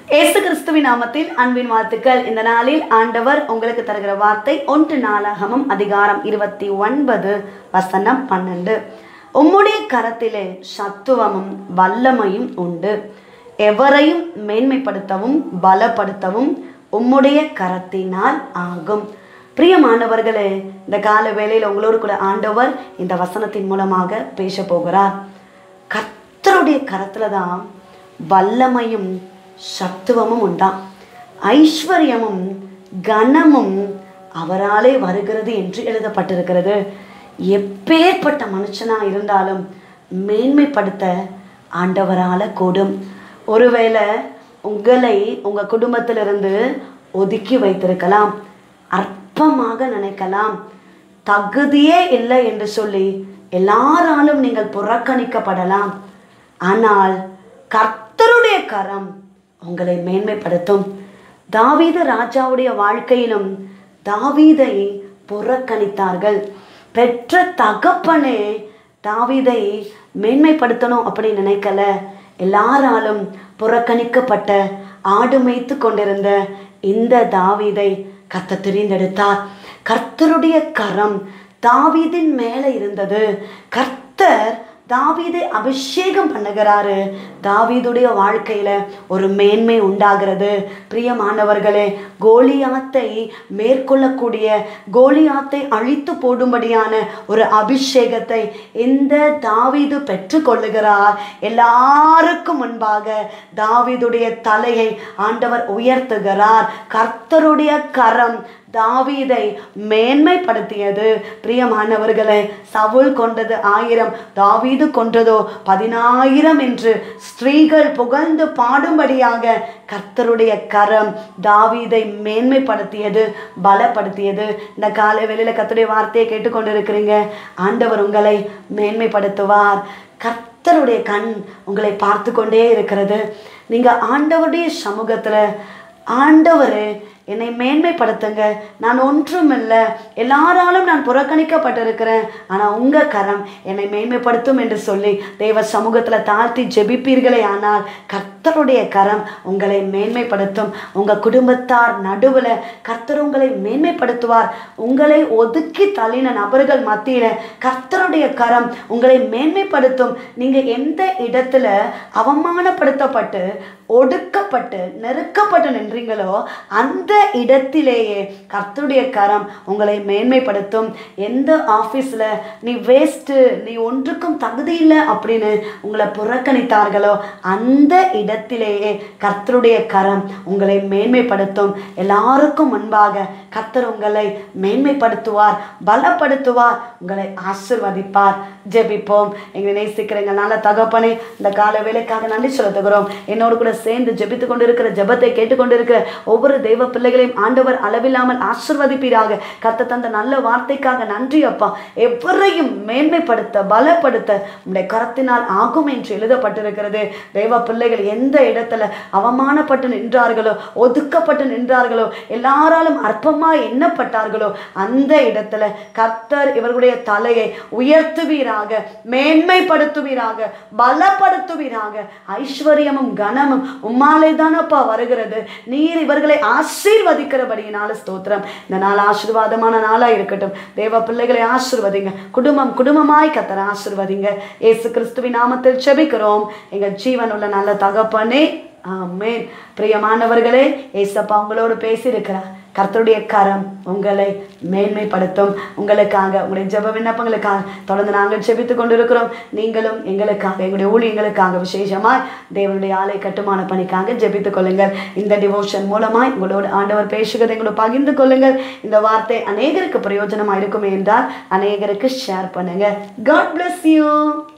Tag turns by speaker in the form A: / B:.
A: இயேசு கிறிஸ்துவின் நாமத்தில் அன்பின் வாழ்த்துக்கள் இந்த நாளில் ஆண்டவர் உங்களுக்கு தருகிற வார்த்தை ஒன்று நாளாகமும் அதிகாரம் இருபத்தி ஒன்பது வசனம் பன்னெண்டு உம்முடைய கரத்திலே சத்துவமும் வல்லமையும் உண்டு எவரையும் மேன்மைப்படுத்தவும் பலப்படுத்தவும் உம்முடைய கரத்தினால் ஆகும் பிரியமானவர்களே இந்த கால வேளையில் உங்களோடு கூட ஆண்டவர் இந்த வசனத்தின் மூலமாக பேச போகிறார் கர்த்தருடைய கரத்துல தான் வல்லமையும் சத்துவமும் உண்டாம் ஐஸ்வர்யமும் கனமும் அவராலே வருகிறது என்று எழுதப்பட்டிருக்கிறது எப்பேற்பட்ட மனுஷனா இருந்தாலும் மேன்மைப்படுத்த ஆண்டவரால கூடும் ஒருவேளை உங்களை உங்க குடும்பத்திலிருந்து ஒதுக்கி வைத்திருக்கலாம் அற்பமாக நினைக்கலாம் தகுதியே இல்லை என்று சொல்லி எல்லாராலும் நீங்கள் புறக்கணிக்கப்படலாம் ஆனால் கர்த்தருடைய கரம் உங்களை மேன்மைப்படுத்தும் தாவீது ராஜாவுடைய வாழ்க்கையிலும் தாவீதை புறக்கணித்தார்கள் பெற்ற தகப்பனே தாவீதை மேன்மைப்படுத்தணும் அப்படின்னு நினைக்கல எல்லாராலும் புறக்கணிக்கப்பட்ட ஆடு மேய்த்து கொண்டிருந்த இந்த தாவீதை கத்த தெரிந்தெடுத்தார் கர்த்தருடைய கரம் தாவீதின் மேலே இருந்தது கர்த்தர் தாவீதை அபிஷேகம் பண்ணுகிறாரு தாவீதுடைய வாழ்க்கையில ஒரு மேன்மை உண்டாகிறது பிரியமானவர்களே கோலியாத்தை மேற்கொள்ளக்கூடிய கோலியாத்தை அழித்து போடும்படியான ஒரு அபிஷேகத்தை இந்த தாவீது பெற்றுக்கொள்ளுகிறார் எல்லாருக்கும் முன்பாக தாவீதுடைய தலையை ஆண்டவர் உயர்த்துகிறார் கர்த்தருடைய கரம் தாவீதை மேன்மைப்படுத்தியது பிரியமானவர்களே சவுல் கொண்டது ஆயிரம் தாவீது கொன்றதோ பதினாயிரம் என்று ஸ்திரீகள் புகழ்ந்து பாடும்படியாக கர்த்தருடைய கரம் தாவீதை மேன்மைப்படுத்தியது பலப்படுத்தியது இந்த கால வேளையில கர்த்தருடைய வார்த்தையை கேட்டுக்கொண்டிருக்கிறீங்க ஆண்டவர் உங்களை மேன்மைப்படுத்துவார் கர்த்தருடைய கண் உங்களை பார்த்து கொண்டே இருக்கிறது நீங்க ஆண்டவருடைய சமூகத்துல ஆண்டவர் என்னை மேன்மைப்படுத்துங்க நான் ஒன்றும் இல்லை எல்லாராலும் நான் புறக்கணிக்கப்பட்டிருக்கிறேன் ஆனால் உங்கள் கரம் என்னை மேன்மைப்படுத்தும் என்று சொல்லி தேவ சமூகத்தில் தாழ்த்தி ஜெபிப்பீர்களே ஆனால் கர்த்தருடைய கரம் உங்களை மேன்மைப்படுத்தும் உங்கள் குடும்பத்தார் நடுவில் கர்த்தர் உங்களை மேன்மைப்படுத்துவார் உங்களை ஒதுக்கி தள்ளின நபர்கள் மத்தியில் கர்த்தருடைய கரம் உங்களை மேன்மைப்படுத்தும் நீங்கள் எந்த இடத்துல அவமானப்படுத்தப்பட்டு ஒடுக்கப்பட்டு நெருக்கப்பட்டு நின்றீங்களோ அந்த இடத்திலேயே கர்த்தருடைய கரம் உங்களை மேன்மைப்படுத்தும் எந்த ஆஃபீஸில் நீ வேஸ்ட்டு நீ ஒன்றுக்கும் தகுதி இல்லை அப்படின்னு உங்களை புறக்கணித்தார்களோ அந்த இடத்திலேயே கர்த்தருடைய கரம் உங்களை மேன்மைப்படுத்தும் எல்லாருக்கும் முன்பாக கர்த்தர் உங்களை மேன்மைப்படுத்துவார் பலப்படுத்துவார் உங்களை ஆசிர்வதிப்பார் ஜெபிப்போம் எங்களை நேசிக்கிற எங்கள் நல்ல தகப்பனே இந்த கால வேலைக்காக நன்றி செலுத்துகிறோம் என்னோடு கூட சேர்ந்து ஜெபித்து கொண்டிருக்கிற ஜெபத்தை கேட்டுக்கொண்டிருக்கிற ஒவ்வொரு தெய்வ பிள்ளைகளையும் ஆண்டவர் அளவில்லாமல் ஆசிர்வதிப்பீராக கத்த தந்த நல்ல வார்த்தைக்காக நன்றி அப்பா எவரையும் மேன்மைப்படுத்த பலப்படுத்த உடைய கரத்தினால் ஆகும் என்று எழுதப்பட்டிருக்கிறது தெய்வ பிள்ளைகள் எந்த இடத்துல அவமானப்பட்டு நின்றார்களோ ஒதுக்கப்பட்டு நின்றார்களோ எல்லாராலும் அற்பமாய் எண்ணப்பட்டார்களோ அந்த இடத்துல கர்த்தர் இவர்களுடைய தலையை உயர்த்துவீராக மேன்மைப்படுத்துவீராக பலப்படுத்துவீராக ஐஸ்வர்யமும் கனமும் உம்மாலே தானப்பா வருகிறது நீர் இவர்களை ஆசீர்வதிக்கிறபடியினால ஸ்தோத்திரம் இந்த நாள் ஆசீர்வாதமான நாளா இருக்கட்டும் தேவ பிள்ளைகளை ஆசீர்வதிங்க குடும்பம் குடும்பமாய் கத்தர ஆசீர்வதிங்க இயேசு கிறிஸ்துவின் நாமத்தில் செபிக்கிறோம் எங்க ஜீவன் உள்ள நல்ல தகப்பனே ஆமென் பிரியமானவர்களே ஏசப்பா உங்களோடு பேசியிருக்கிறார் கர்த்தருடைய கரம் உங்களை மேன்மைப்படுத்தும் உங்களுக்காக உங்களுடைய ஜெப விண்ணப்பங்களுக்காக தொடர்ந்து நாங்கள் செபித்து கொண்டிருக்கிறோம் நீங்களும் எங்களுக்காக எங்களுடைய ஊழியங்களுக்காக விசேஷமாய் தேவனுடைய ஆலை கட்டுமான பணிக்காக ஜெபித்துக் கொள்ளுங்கள் இந்த டிவோஷன் மூலமாய் உங்களோடு ஆண்டவர் பேசுகிறதை எங்களோட பகிர்ந்து கொள்ளுங்கள் இந்த வார்த்தை அநேகருக்கு பிரயோஜனமாக இருக்குமே என்றால் அநேகருக்கு ஷேர் பண்ணுங்க காட் bless you